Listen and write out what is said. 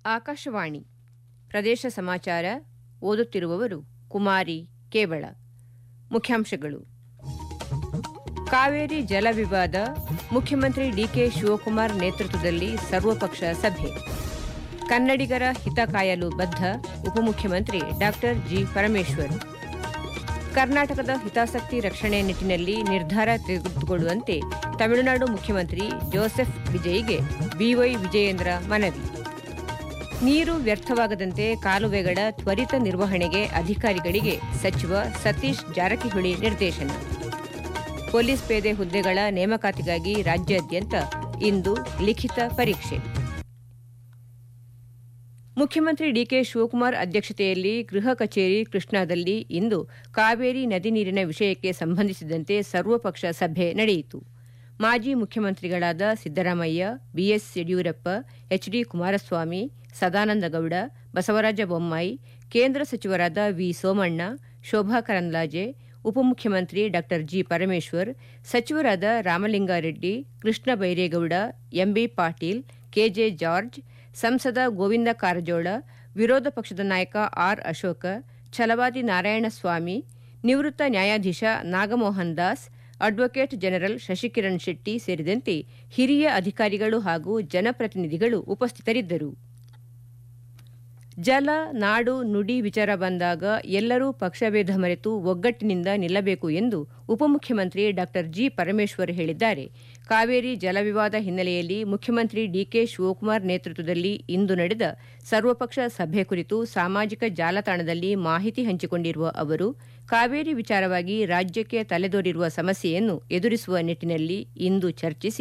ಆಕಾಶವಾಣಿ ಪ್ರದೇಶ ಸಮಾಚಾರ ಓದುತ್ತಿರುವವರು ಕುಮಾರಿ ಕೇವಳ ಮುಖ್ಯಾಂಶಗಳು ಕಾವೇರಿ ಜಲ ವಿವಾದ ಮುಖ್ಯಮಂತ್ರಿ ಡಿಕೆ ಶಿವಕುಮಾರ್ ನೇತೃತ್ವದಲ್ಲಿ ಸರ್ವಪಕ್ಷ ಸಭೆ ಕನ್ನಡಿಗರ ಹಿತ ಕಾಯಲು ಬದ್ಧ ಉಪಮುಖ್ಯಮಂತ್ರಿ ಡಾ ಜಿ ಪರಮೇಶ್ವರ್ ಕರ್ನಾಟಕದ ಹಿತಾಸಕ್ತಿ ರಕ್ಷಣೆ ನಿಟ್ಟಿನಲ್ಲಿ ನಿರ್ಧಾರ ತೆಗೆದುಕೊಳ್ಳುವಂತೆ ತಮಿಳುನಾಡು ಮುಖ್ಯಮಂತ್ರಿ ಜೋಸೆಫ್ ವಿಜಯ್ಗೆ ಬಿವೈ ವಿಜಯೇಂದ್ರ ಮನವಿ ನೀರು ವ್ಯರ್ಥವಾಗದಂತೆ ಕಾಲುವೆಗಳ ತ್ವರಿತ ನಿರ್ವಹಣೆಗೆ ಅಧಿಕಾರಿಗಳಿಗೆ ಸಚಿವ ಸತೀಶ್ ಜಾರಕಿಹೊಳಿ ನಿರ್ದೇಶನ ಪೊಲೀಸ್ ಪೇದೆ ಹುದ್ದೆಗಳ ನೇಮಕಾತಿಗಾಗಿ ರಾಜ್ಯಾದ್ಯಂತ ಇಂದು ಲಿಖಿತ ಪರೀಕ್ಷೆ ಮುಖ್ಯಮಂತ್ರಿ ಡಿಕೆ ಶಿವಕುಮಾರ್ ಅಧ್ಯಕ್ಷತೆಯಲ್ಲಿ ಗೃಹ ಕಚೇರಿ ಕೃಷ್ಣಾದಲ್ಲಿ ಇಂದು ಕಾವೇರಿ ನದಿ ನೀರಿನ ವಿಷಯಕ್ಕೆ ಸಂಬಂಧಿಸಿದಂತೆ ಸರ್ವಪಕ್ಷ ಸಭೆ ನಡೆಯಿತು ಮಾಜಿ ಮುಖ್ಯಮಂತ್ರಿಗಳಾದ ಸಿದ್ದರಾಮಯ್ಯ ಬಿಎಸ್ ಯಡಿಯೂರಪ್ಪ ಎಚ್ಡಿ ಕುಮಾರಸ್ವಾಮಿ ಸದಾನಂದ ಗೌಡ ಬಸವರಾಜ ಬೊಮ್ಮಾಯಿ ಕೇಂದ್ರ ಸಚಿವರಾದ ವಿ ಸೋಮಣ್ಣ ಶೋಭಾ ಕರಂದ್ಲಾಜೆ ಉಪಮುಖ್ಯಮಂತ್ರಿ ಡಾ ಜಿ ಪರಮೇಶ್ವರ್ ಸಚಿವರಾದ ರಾಮಲಿಂಗಾರೆಡ್ಡಿ ಕೃಷ್ಣ ಬೈರೇಗೌಡ ಎಂಬಿ ಪಾಟೀಲ್ ಕೆಜೆ ಜಾರ್ಜ್ ಸಂಸದ ಗೋವಿಂದ ಕಾರಜೋಳ ವಿರೋಧ ಪಕ್ಷದ ನಾಯಕ ಆರ್ ಅಶೋಕ ಛಲವಾದಿ ನಾರಾಯಣಸ್ವಾಮಿ ನಿವೃತ್ತ ನ್ಯಾಯಾಧೀಶ ನಾಗಮೋಹನ್ ದಾಸ್ ಅಡ್ವೊಕೇಟ್ ಜನರಲ್ ಶಶಿಕಿರಣ್ ಶೆಟ್ಟಿ ಸೇರಿದಂತೆ ಹಿರಿಯ ಅಧಿಕಾರಿಗಳು ಹಾಗೂ ಜನಪ್ರತಿನಿಧಿಗಳು ಉಪಸ್ಥಿತರಿದ್ದರು ಜಲ ನಾಡು ನುಡಿ ವಿಚಾರ ಬಂದಾಗ ಎಲ್ಲರೂ ಪಕ್ಷಭೇದ ಮರೆತು ಒಗ್ಗಟ್ಟಿನಿಂದ ನಿಲ್ಲಬೇಕು ಎಂದು ಉಪಮುಖ್ಯಮಂತ್ರಿ ಡಾ ಜಿ ಪರಮೇಶ್ವರ್ ಹೇಳಿದ್ದಾರೆ ಕಾವೇರಿ ಜಲವಿವಾದ ಹಿನ್ನೆಲೆಯಲ್ಲಿ ಮುಖ್ಯಮಂತ್ರಿ ಡಿಕೆ ಶಿವಕುಮಾರ್ ನೇತೃತ್ವದಲ್ಲಿ ಇಂದು ನಡೆದ ಸರ್ವಪಕ್ಷ ಸಭೆ ಕುರಿತು ಸಾಮಾಜಿಕ ಜಾಲತಾಣದಲ್ಲಿ ಮಾಹಿತಿ ಹಂಚಿಕೊಂಡಿರುವ ಅವರು ಕಾವೇರಿ ವಿಚಾರವಾಗಿ ರಾಜ್ಯಕ್ಕೆ ತಲೆದೋರಿರುವ ಸಮಸ್ಯೆಯನ್ನು ಎದುರಿಸುವ ನಿಟ್ಟಿನಲ್ಲಿ ಇಂದು ಚರ್ಚಿಸಿ